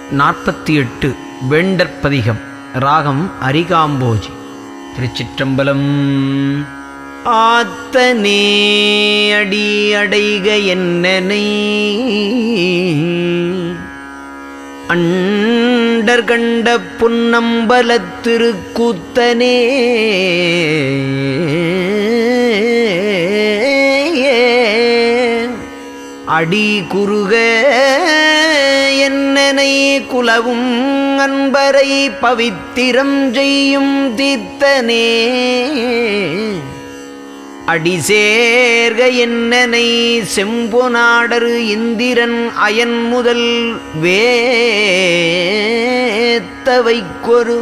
நாற்பத்தி எட்டு வேண்டற்பதிகம் ராகம் அரிகாம்போஜி திருச்சிற்றம்பலம் ஆத்தனே அடி அடைக என்னனை அண்டர் கண்ட புன்னம்பலத் திருக்கூத்தனே அடி குறுக என்னனை குலவும் அன்பரை பவித்திரம் செய்யும் தீத்தனே அடிசேர்க என்னனை செம்பொனாடரு இந்திரன் அயன் முதல் வேத்தவைக்கொரு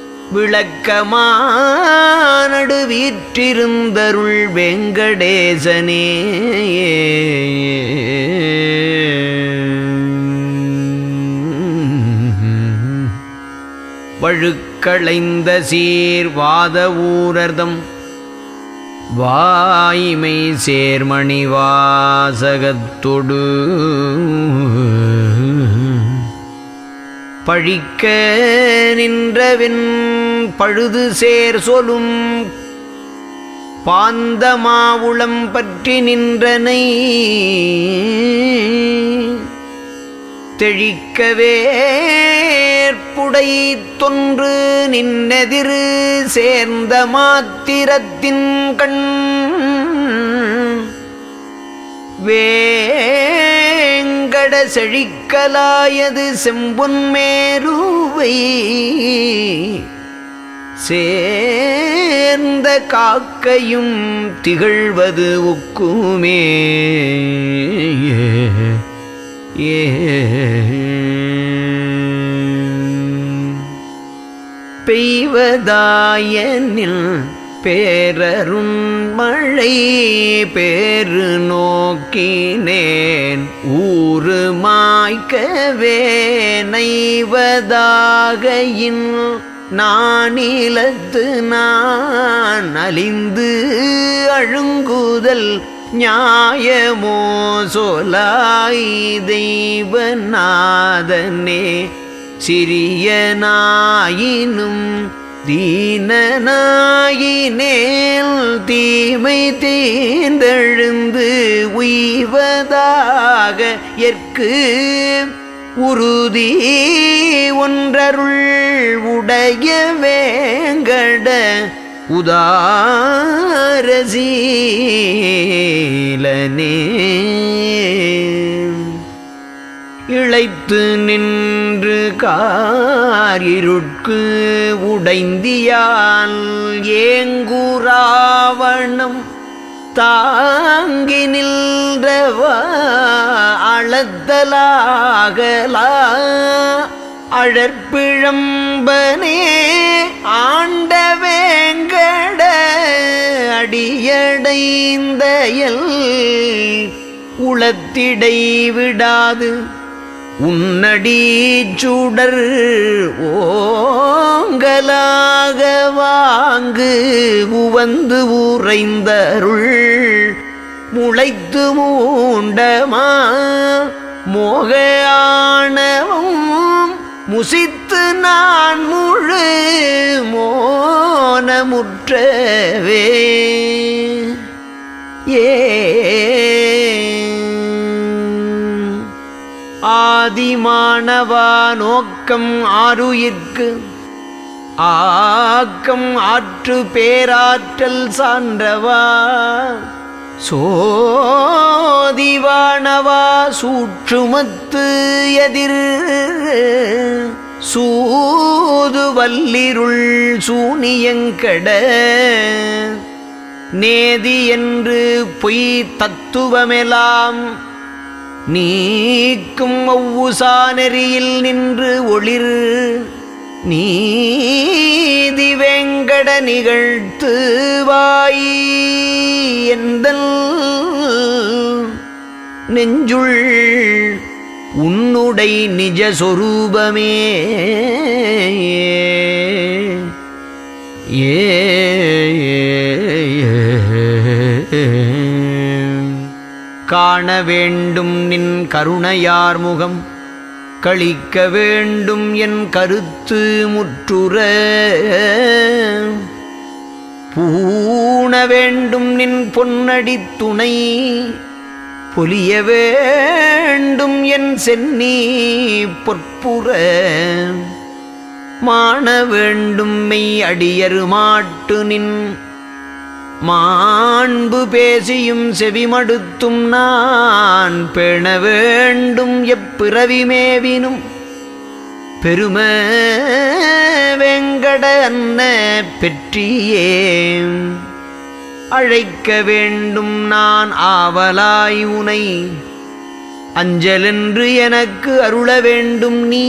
விளக்கமானடு வீற்றிருந்தருள் வெங்கடேசனே வழுக்களைந்த சீர்வாத ஊரர்தம் வாய்மை சேர்மணி வாசகத்தொடு பழிக்க நின்றவின் பழுது சேர் சொலும் பாந்தமாவுளம் பற்றி நின்றனை தெழிக்கவேற்புடை தொன்று நின்னெதிரு சேர்ந்த மாத்திரத்தின் கண் வேங்கட செழிக்கலாயது செம்பொன்மேருவை சேர்ந்த காக்கையும் திகழ்வது ஒக்குமே ஏ பெய்வதாயனில் பேரருண் மழை பேரு நோக்கினேன் ஊறு மாய்க்கவே நைவதாகையின் நானிலத்து நான் அலிந்து அழுங்குதல் நியாயமோ சொலாய் தெய்வநாதனே சிறியனாயினும் தீனனாயினேல் தீமை தீந்தெழுந்து உய்வதாக எற்கு உறுதி ஒன்றருள் உடைய வேங்கட உதாரசீலனே இழைத்து நின்று காரிருட்கு உடைந்தியால் ஏங்குராவணம் தாங்கி நின்றவா அளத்தலாகலா அழற்பிழம்பனே ஆண்ட வேங்கட அடியடைந்தயல் உளத்திடை விடாது உன்னடி சுடர் ஓங்கலாக வாங்கு உவந்து உறைந்தருள் முளைத்து மூண்டமா மோக ஆணவம் முசித்து நான் முழு மோனமுற்றவே ஏ ஆதிமானவா நோக்கம் ஆருயிர்க்கு ஆக்கம் ஆற்று பேராற்றல் சான்றவா சோதிவானவா சூற்றுமத்து எதிர் சூது வல்லிருள் சூனியங்கட நேதி என்று பொய் தத்துவமெல்லாம் நீக்கும் ஒவ்வுசா நெறியில் நின்று ஒளிர் நீதி வெங்கட நிகழ்த்து வாய் எந்தல் நெஞ்சுள் உன்னுடை நிஜ சொரூபமே ஏ காண வேண்டும் நின் கருணையார் முகம் கழிக்க வேண்டும் என் கருத்து முற்றுற பூண வேண்டும் நின் பொன்னடித் துணை பொலிய வேண்டும் என் சென்னி பொற்புற மாண வேண்டும் மெய் அடியரு மாட்டு நின் மாண்பு பேசியும் செவிமடுத்தும் நான் பேண வேண்டும் எப்பிறவி மேவினும் பெரும வெங்கட அன்ன பெற்றியே அழைக்க வேண்டும் நான் ஆவலாய் உனை அஞ்சலென்று எனக்கு அருள வேண்டும் நீ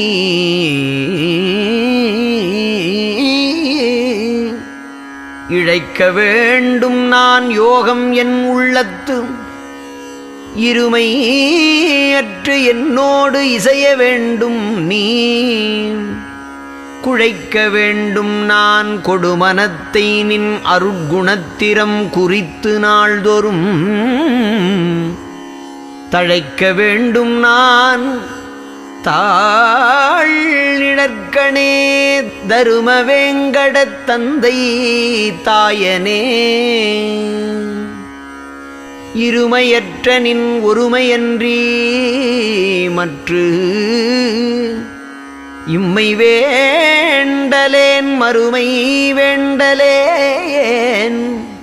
இழைக்க வேண்டும் நான் யோகம் என் உள்ளத்து இருமை அற்று என்னோடு இசைய வேண்டும் நீ குழைக்க வேண்டும் நான் கொடுமனத்தை நின் அருட்குணத்திரம் குறித்து நாள்தோறும் தழைக்க வேண்டும் நான் தாழிடற்கணே தரும வேங்கடத் தந்தை தாயனே இருமையற்ற நின் ஒருமையன்றி மற்று இம்மை வேண்டலேன் மறுமை வேண்டலேன்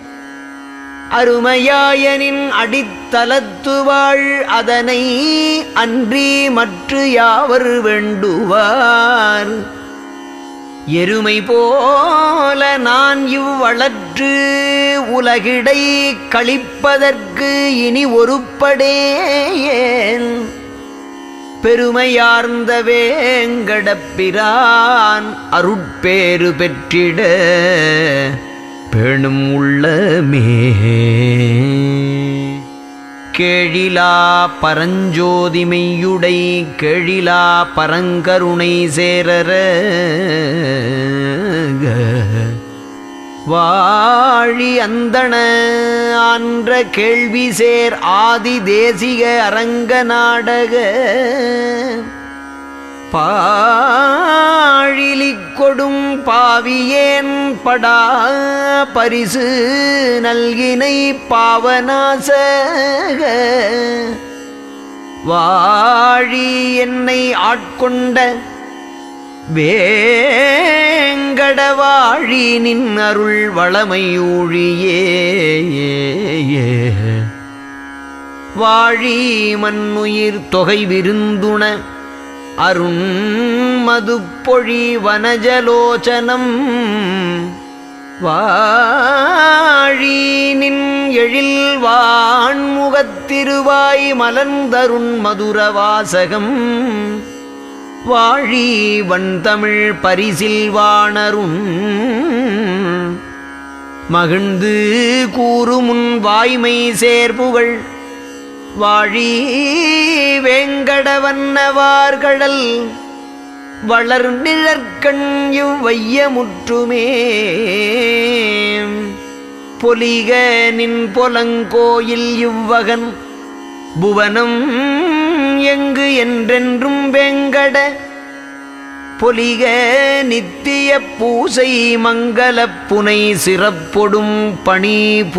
அருமையாயனின் அடித்தலத்து வாழ் அதனை அன்றி மற்று யாவர் வேண்டுவார் எருமை போல நான் இவ்வளற்று உலகிடை கழிப்பதற்கு இனி ஒருப்படேன் பெருமையார்ந்த வேங்கடப்பிரான் அருட்பேறு பெற்றிட பேணும் உள்ளமே கேழிலா பரஞ்சோதிமையுடை கேழிலா பரங்கருணை சேரர வாழி அந்தண ஆன்ற கேள்வி சேர் ஆதி தேசிக அரங்க நாடக பாழிலி கொடும் பாவியேன் படா பரிசு நல்கினை பாவநாசக வாழி என்னை ஆட்கொண்ட வேங்கடவாழி நின் அருள் வளமையூழியே வாழி மண்ணுயிர் தொகை விருந்துண அருண் மதுப்பொழி வனஜலோச்சனம் வாழி நின் எழில் வான்முகத்திருவாய் மலர்ந்தருண் மதுரவாசகம் வாழி வண்தமிழ் பரிசில் வாணரும் மகிழ்ந்து கூறுமுன் வாய்மை சேர்புகள் வாழி வேங்கடவன்னவார்கடல் வளர் நிழற்கண் இவ்வையமுற்றுமே பொலிக நின் பொலங்கோயில் இவ்வகன் புவனம் எங்கு என்றென்றும் வெங்கட பொலிக நித்திய பூசை மங்களப் புனை சிறப்பொடும் பணி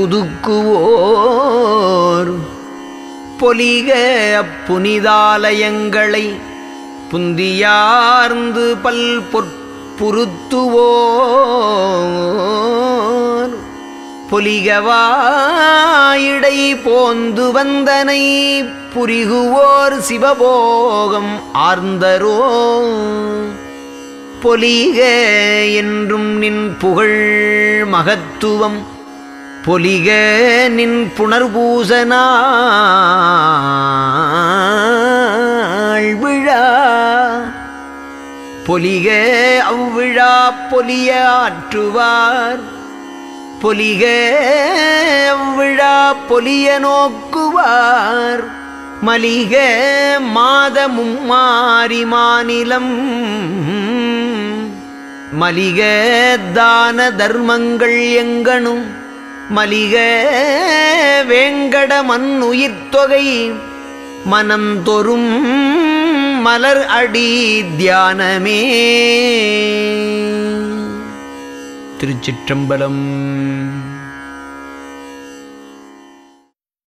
புதுக்குவோர் பொலிக அப்புனிதாலயங்களை புந்தியார்ந்து பல் பொற்புறுத்துவோர் பொலிகவாயிடை போந்து வந்தனை புரிகுவோர் சிவபோகம் ஆர்ந்தரோ பொலிக என்றும் நின் புகழ் மகத்துவம் பொலிக நின் புனர்பூசனாள் விழா பொலிக அவ்விழா பொலிய ஆற்றுவார் பொலிக அவ்விழா பொலிய நோக்குவார் மலிக மாதமும் மாறி மாநிலம் மலிக தான தர்மங்கள் எங்கனும் மலிக வேங்கட மண் உயிர்த்தொகை மனம் தொறும் மலர் அடி தியானமே திருச்சிற்றம்பலம்